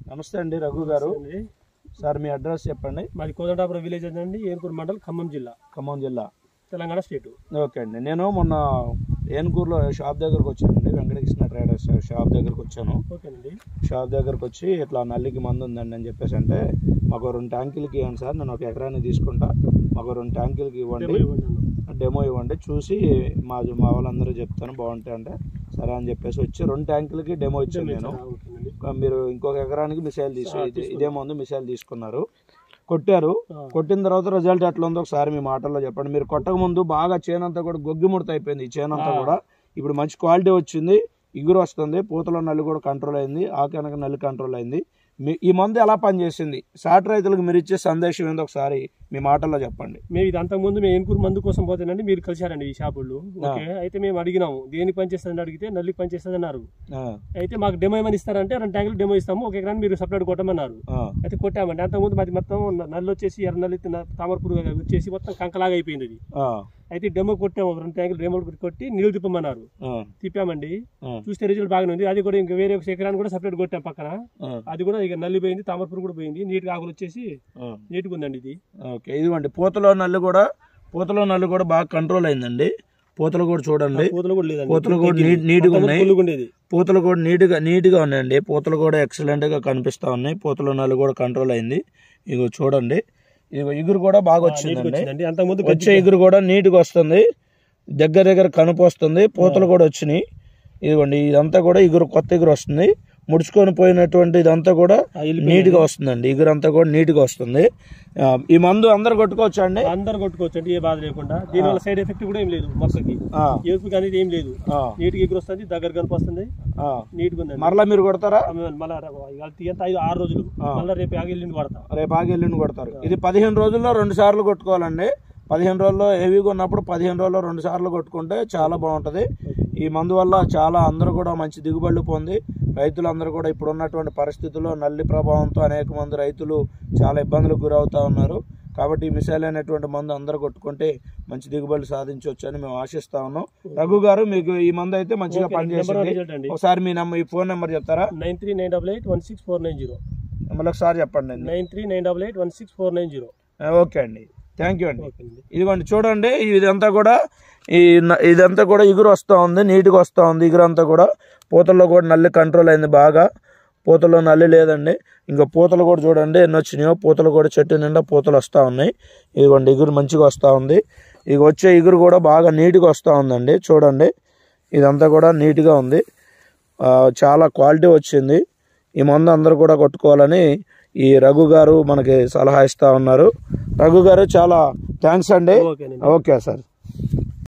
నమస్తే అండి రఘు గారు అండి. సార్ మీ అడ్రస్ చెప్పండి మాది కోదండాపురం విలేజ్ అండి ఏనుకూరు మండల్ ఖమ్మం జిల్లా ఖమ్మం జిల్లా తెలంగాణ స్టేట్ ఓకే అండి నేను మొన్న ఏనుకూరులో షాప్ దగ్గరకు వచ్చానండి వెంకటకృష్ణ ట్రేడర్స్ షాప్ దగ్గరకు వచ్చాను ఓకేనండి షాప్ దగ్గరకు వచ్చి ఇట్లా నల్లికి మందు ఉందండి అని చెప్పేసి అంటే మాకు రెండు ట్యాంకులకి ఇవ్వండి సార్ నేను ఒక ఎకరాన్ని తీసుకుంటా మాకు రెండు ట్యాంకులకి ఇవ్వండి డెమో ఇవ్వండి అన్న. డెమో ఇవ్వండి చూసి మా మా వాళ్ళందరూ చెప్తాను బాగుంటాయి అంటే సరే అని చెప్పేసి వచ్చి రెండు ట్యాంకులకి డెమో ఇచ్చాను నేను ఆ, ఓకేనండి మీరు ఇంకొక ఎకరానికి మిసైల్ తీసు ఇది- ఇదే ముందు మిసైల్ తీసుకున్నారు కొట్టారు ఆ. కొట్టిన తర్వాత రిజల్ట్ ఎట్లా ఉందో ఒకసారి మీ మాటల్లో చెప్పండి మీరు కొట్టక ముందు బాగా చేనంతా కూడా గొగ్గి ముడత అయిపోయింది ఈ చేనంతా ఆ. కూడా ఇప్పుడు మంచి క్వాలిటీ వచ్చింది ఇగురు వస్తుంది పూతలో నల్లి కూడా కంట్రోల్ అయింది ఆకనక నల్లి కంట్రోల్ అయింది మీ ఈ మందు ఎలా పనిచేసింది సాటి రైతులకు మీరు ఇచ్చే సందేశం ఏందో ఒకసారి మీ మాటల్లో చెప్పండి మేము ఇది అంతకుముందు మేము ఏనుకూరు మందు కోసం పోతేనండి మీరు కలిశారండి ఈ షాపుల్లో ఓకే అయితే మేము అడిగినాము దేనికి పనిచేస్తుంది అడిగితే నల్లికి పనిచేస్తుంది అన్నారు ఆ, అయితే మాకు డెమో ఏమని ఇస్తారంటే రెండు ట్యాంకులు డెమో ఇస్తాము ఒక ఎకరాన్ని మీరు సపరేట్ కొట్టమన్నారు ఆ, అయితే కొట్టామండి అంతకుముందు మాది మొత్తం న- నల్లి వచ్చేసి ఎర్ర నల్లి తిన్న తామర పురుగు వచ్చేసి మొత్తం కంకలాగా అయిపోయింది ఇది ఆ, అయితే డెమో కొట్టాము ఒక రెండు ట్యాంకులు డెమో కొట్టి నీళ్ళు తిప్పమన్నారు ఆ, తిప్పామండి ఆ, చూస్తే రిజల్ట్ బాగానే ఉంది అది కూడా ఇంకా వేరే ఒక ఎకరాన్ని కూడా సపరేట్ కొట్టాం పక్కన ఆ, అది కూడా ఇక నల్లి పోయింది తామర పురుగు కూడా పోయింది నీట్గా ఆకులు వచ్చేసి ఆ. నీట్గా ఉందండి ఇది ఓకే ఇదిగోండి పూతలో నల్లి కూడా పూతలో నల్లి కూడా బాగా కంట్రోల్ అయిందండి పూతలు కూడా చూడండి పూతలు కూడా లేదండి పూతలు కూడా నీట్ నీట్గా మొత్తం ఉన్నాయి ఫుల్గా ఉండేది పూతలు కూడా నీట్గా నీట్గా ఉన్నాయండి పూతలు కూడా ఎక్సలెంట్గా కనిపిస్తూ ఉన్నాయి పూతల నల్లి కూడా కంట్రోల్ అయింది ఇగో చూడండి ఇగో ఇగురు కూడా బాగా నీట్గా వచ్చిందండి వచ్చిందండి అంతకుముందు వచ్చే ఇగురు కూడా నీట్గా వస్తుంది దగ్గర దగ్గర కనుపు వస్తుంది పూతలు కూడా వచ్చినాయి ఇదిగోండి ఇదంతా కూడా ఇగురు కొత్త ఇగురు వస్తుంది ముడుచుకొని పోయినటువంటి ఇదంతా కూడా ఆ వెళ్ళిపోయింది. నీట్గా వస్తుందండి ఇగురు అంతా కూడా నీట్గా వస్తుంది ఆ, ఈ మందు అందరు కొట్టుకోవచ్చా అండి అందరు కొట్టుకోవచ్చు అండి ఏ బాధ లేకుండా దీనివల్ల సైడ్ ఎఫెక్ట్ కూడా ఏం లేదు మొక్కకి ఆ, ఏపుకి అనేది ఏం లేదు ఆ, నీట్గా ఎగురు వస్తుంది దగ్గర కనుపు వస్తుంది ఆ. నీట్గా ఉందండి మరలా మీరు కొడతారా మళ్ళీ ఎంత ఐదు ఆరు రోజులు ఆ. మళ్ళీ రేపు ఆగి వెళ్ళింది పడతాం రేపు ఆగెల్లుండి కొడతారు ఇది పదిహేను రోజుల్లో రెండు సార్లు కొట్టుకోవాలండి పదిహేను రోజుల్లో హెవీగా ఉన్నప్పుడు పదిహేను రోజుల్లో రెండు సార్లు కొట్టుకుంటే చాలా బాగుంటుంది ఈ మందు వల్ల చాలా అందరూ కూడా మంచి దిగుబడులు పొంది రైతులందరూ కూడా ఇప్పుడు ఉన్నటువంటి పరిస్థితుల్లో నల్లి ప్రభావంతో అనేక మంది రైతులు చాలా ఇబ్బందులకు గురవుతా ఉన్నారు కాబట్టి ఈ మిసైల్ అయినటువంటి మందు అందరూ కొట్టుకుంటే మంచి దిగుబడులు సాధించవచ్చు అని మేము ఆశిస్తా ఉన్నాం రఘు గారు మీకు ఈ మందు అయితే మంచిగా నెంబర్ పనిచేసింది రిజల్ట్ అండి ఒకసారి మీ నెంబర్ ఈ ఫోన్ నెంబర్ చెప్తారా nine three nine double eight one six four nine zero మళ్ళీ ఒకసారి చెప్పండి అండి nine three nine double eight one six four nine zero okay అండి థ్యాంక్ యూ అండి ఓకే అండి ఇదిగోండి చూడండి ఇదంతా కూడా ఈ న- ఇదంతా కూడా ఇగురు వస్తూ ఉంది నీట్గా వస్తూ ఉంది ఇగురు అంతా కూడా పూతల్లో కూడా నల్లి కంట్రోల్ అయింది బాగా పూతల్లో నల్లి లేదండి ఇంకా పూతలు కూడా చూడండి ఎన్ని వచ్చినాయో పూతలు కూడా చెట్టు నిండా పూతలు వస్తూ ఉన్నాయి ఇదిగోండి ఇగురు మంచిగా వస్తూ ఉంది ఇక వచ్చే ఇగురు కూడా బాగా నీట్గా వస్తూ ఉందండి చూడండి ఇదంతా కూడా నీట్గా ఉంది ఆ, చాలా క్వాలిటీ వచ్చింది ఈ మందు అందరూ కూడా కొట్టుకోవాలని ఈ రఘు గారు మనకి సలహా ఇస్తా ఉన్నారు రఘు గారు చాలా థ్యాంక్స్ అండి ఓకేనండి ఓకే సార్